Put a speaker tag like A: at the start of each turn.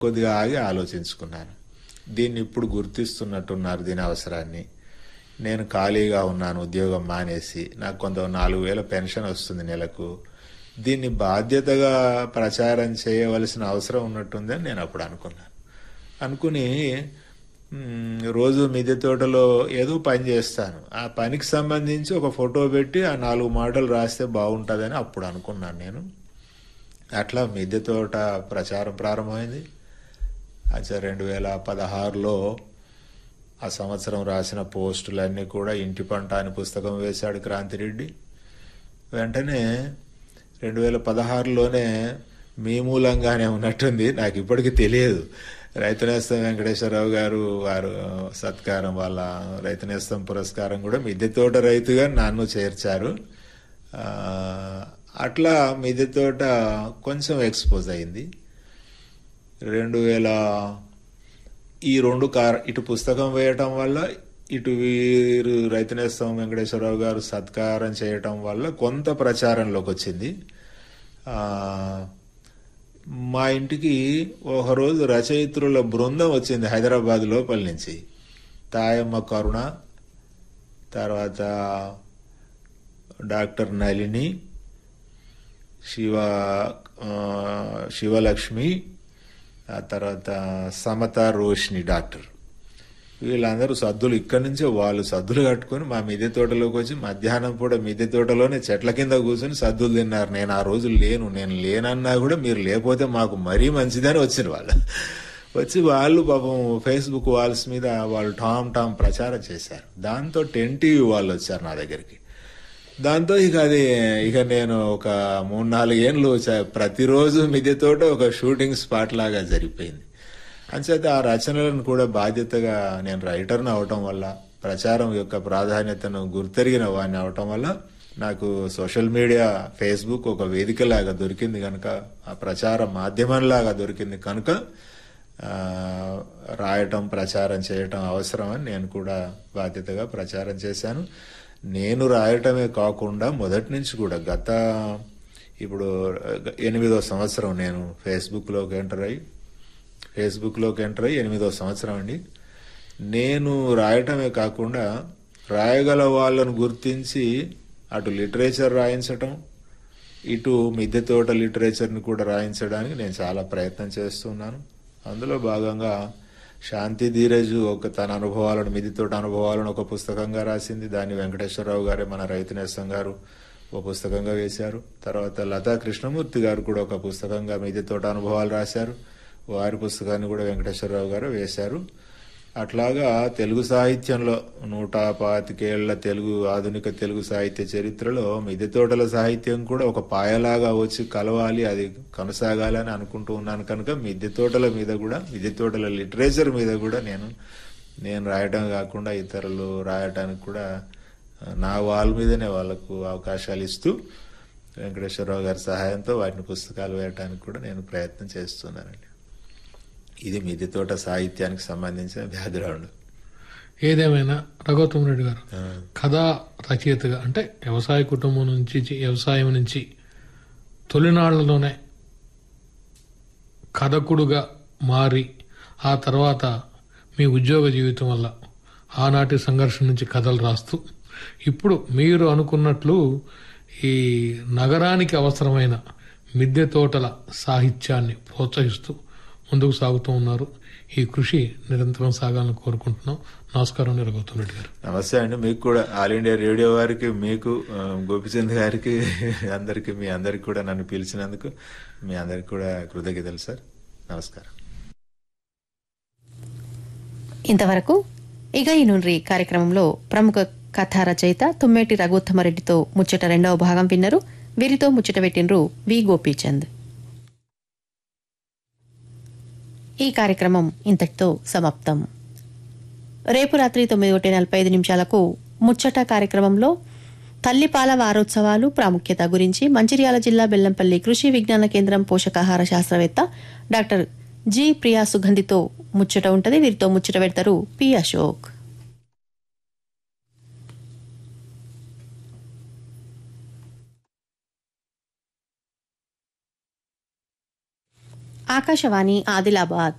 A: కొద్దిగా ఆగి ఆలోచించుకున్నాను దీన్ని ఇప్పుడు గుర్తిస్తున్నట్టున్నారు దీని అవసరాన్ని నేను ఖాళీగా ఉన్నాను ఉద్యోగం మానేసి నాకు కొంత నాలుగు వేల పెన్షన్ వస్తుంది నెలకు దీన్ని బాధ్యతగా ప్రచారం చేయవలసిన అవసరం ఉన్నట్టుందని నేను అప్పుడు అనుకున్నాను అనుకుని మ్, రోజు మిద్దె తోటలో ఏదో పని చేస్తాను ఆ పనికి సంబంధించి ఒక ఫోటో పెట్టి ఆ నాలుగు మాటలు రాస్తే బాగుంటుందని అప్పుడు అనుకున్నాను నేను అట్లా మిద్దె తోట ప్రచారం ప్రారంభమైంది అచ్చా రెండు వేల పదహారులో ఆ సంవత్సరం రాసిన పోస్టులన్నీ కూడా ఇంటి పంట అని పుస్తకం వేశాడు క్రాంతిరెడ్డి వెంటనే రెండు వేల పదహారులోనే మీ మూలంగానే ఉన్నట్టుంది నాకు ఇప్పటికీ తెలియదు రైతు నేస్తం వెంకటేశ్వరరావు గారు వారు సత్కారం వాళ్ళ రైతు నేస్తం పురస్కారం కూడా మిద్దె తోట రైతుగా నన్ను చేర్చారు ఆ, అట్లా మిద్దె తోట కొంచెం ఎక్స్పోజ్ అయింది రెండు వేల ఈ రెండు కార్ ఇటు పుస్తకం వేయటం వల్ల ఇటు వీరు రైతు నేస్తం వెంకటేశ్వరరావు గారు సత్కారం చేయటం వల్ల కొంత ప్రచారంలోకి వచ్చింది ఆ, మా ఇంటికి ఒకరోజు రచయిత్రుల బృందం వచ్చింది హైదరాబాద్ లోపల నుంచి తాయమ్మ కరుణ తర్వాత డాక్టర్ నళిని శివ ఆ, శివలక్ష్మి ఆ తర్వాత సమత రోషిని డాక్టర్ వీళ్ళందరూ సద్దులు ఇక్కడి నుంచే వాళ్ళు సద్దులు కట్టుకొని మా మిద్దె తోటలోకి వచ్చి మధ్యాహ్నం పూట మిద్దె తోటలోనే చెట్ల కింద కూర్చొని సద్దులు తిన్నారు నేను ఆ రోజు లేను నేను లేనన్నా కూడా మీరు లేకపోతే మాకు మరీ మంచిదని వచ్చిన వాళ్ళు వచ్చి వాళ్ళు పాపం ఫేస్బుక్ వాల్స్ మీద వాళ్ళు టామ్ టామ్ ప్రచారం చేశారు దాంతో టెన్ టీవీ వాళ్ళు వచ్చారు నా దగ్గరికి దాంతో ఇక అది ఇక నేను ఒక మూడు నాలుగు ఏళ్ళు చ- ప్రతిరోజు మిద్దె తోట ఒక షూటింగ్ స్పాట్ లాగా జరిగిపోయింది అంచేత ఆ రచనలను కూడా బాధ్యతగా నేను రైటర్ని అవటం వల్ల ప్రచారం యొక్క ప్రాధాన్యతను గుర్తెరిగిన వాడిని అవటం వల్ల నాకు సోషల్ మీడియా ఫేస్బుక్ ఒక వేదికలాగా దొరికింది కనుక ఆ ప్రచార మాధ్యమంలాగా దొరికింది కనుక ఆ, రాయటం ప్రచారం చేయటం అవసరమని నేను కూడా బాధ్యతగా ప్రచారం చేశాను నేను రాయటమే కాకుండా మొదటి నుంచి కూడా గత ఇప్పుడు ఎనిమిదో సంవత్సరం నేను ఫేస్బుక్లోకి ఎంటర్ అయ్యి ఫేస్బుక్లోకి ఎంటర్ అయ్యి ఎనిమిదో సంవత్సరం అండి నేను రాయటమే కాకుండా రాయగల వాళ్ళను గుర్తించి అటు లిటరేచర్ రాయించటం ఇటు మిద్దె తోట లిటరేచర్ని కూడా రాయించడానికి నేను చాలా ప్రయత్నం చేస్తున్నాను అందులో భాగంగా శాంతి ధీరజు ఒక తన అనుభవాలను మిద్దె తోట అనుభవాలను ఒక పుస్తకంగా రాసింది దాన్ని వెంకటేశ్వరరావు గారే మన రైతు నేస్తం గారు ఒక పుస్తకంగా వేశారు తర్వాత లతా కృష్ణమూర్తి గారు కూడా ఒక పుస్తకంగా మిద్దె తోట అనుభవాలు రాశారు వారి పుస్తకాన్ని కూడా వెంకటేశ్వరరావు గారు వేశారు అట్లాగా తెలుగు సాహిత్యంలో నూట పాతికేళ్ల తెలుగు ఆధునిక తెలుగు సాహిత్య చరిత్రలో మిద్దె తోటల సాహిత్యం కూడా ఒక పాయలాగా వచ్చి కలవాలి అది కొనసాగాలి అని అనుకుంటూ ఉన్నాను కనుక మిద్దె తోటల మీద కూడా మిద్దె తోటల లిటరేచర్ మీద కూడా నేను నేను రాయటం కాకుండా ఇతరులు రాయటానికి కూడా నా వాళ్ళ మీదనే వాళ్ళకు అవకాశాలు ఇస్తూ వెంకటేశ్వరరావు గారి సహాయంతో వాటిని పుస్తకాలు వేయటానికి కూడా నేను ప్రయత్నం చేస్తున్నానండి ఇది మిద్దె తోట సాహిత్యానికి సంబంధించిన బ్యాక్గ్రౌండ్
B: ఏదేమైనా రఘోత్తమ రెడ్డి గారు కథా రచయితగా అంటే వ్యవసాయ కుటుంబం నుంచి చి- వ్యవసాయం నుంచి తొలినాళ్లలోనే కథకుడుగా మారి ఆ తర్వాత మీ ఉద్యోగ జీవితం వల్ల ఆనాటి సంఘర్షణ నుంచి కథలు రాస్తూ ఇప్పుడు మీరు అనుకున్నట్లు ఈ నగరానికి అవసరమైన మిద్దె తోటల సాహిత్యాన్ని ప్రోత్సహిస్తూ ముందుకు సాగుతూ ఉన్నారు ఈ కృషి నిరంతరం సాగాలని కోరుకుంటున్నాం నమస్కారం నిరగౌతమ్ రెడ్డి గారు
A: నమస్తే అండి మీకు కూడా ఆల్ ఇండియా రేడియో వారికి మీకు ఆ, గోపిచంద్ గారికి అందరికి మీ అందరికి కూడా నన్ను పిలిచినందుకు మీ అందరికి కూడా కృతజ్ఞతలు సార్ నమస్కారం
C: ఇంతవరకు ఇక ఈ నుండి కార్యక్రమంలో ప్రముఖ కథా రచయిత తుమ్మేటి రఘుత్తమరెడ్డితో ముచ్చట రెండవ భాగం విన్నరు వీరితో ముచ్చట పెట్టినరు వి గోపీచంద్ ఈ కార్యక్రమం ఇంతటితో సమాప్తం రేపు రాత్రి తొమ్మిది ఒకటి నలభై ఐదు నిమిషాలకు ముచ్చట కార్యక్రమంలో తల్లిపాల వారోత్సవాలు ప్రాముఖ్యత గురించి మంచిర్యాల జిల్లా బెల్లంపల్లి కృషి విజ్ఞాన కేంద్రం పోషకాహార శాస్త్రవేత్త డాక్టర్ జి ప్రియా సుగంధితో ముచ్చట ఉంటది వీరితో ముచ్చట పెడతారు పి అశోక్ ఆకాశవాణి ఆదిలాబాద్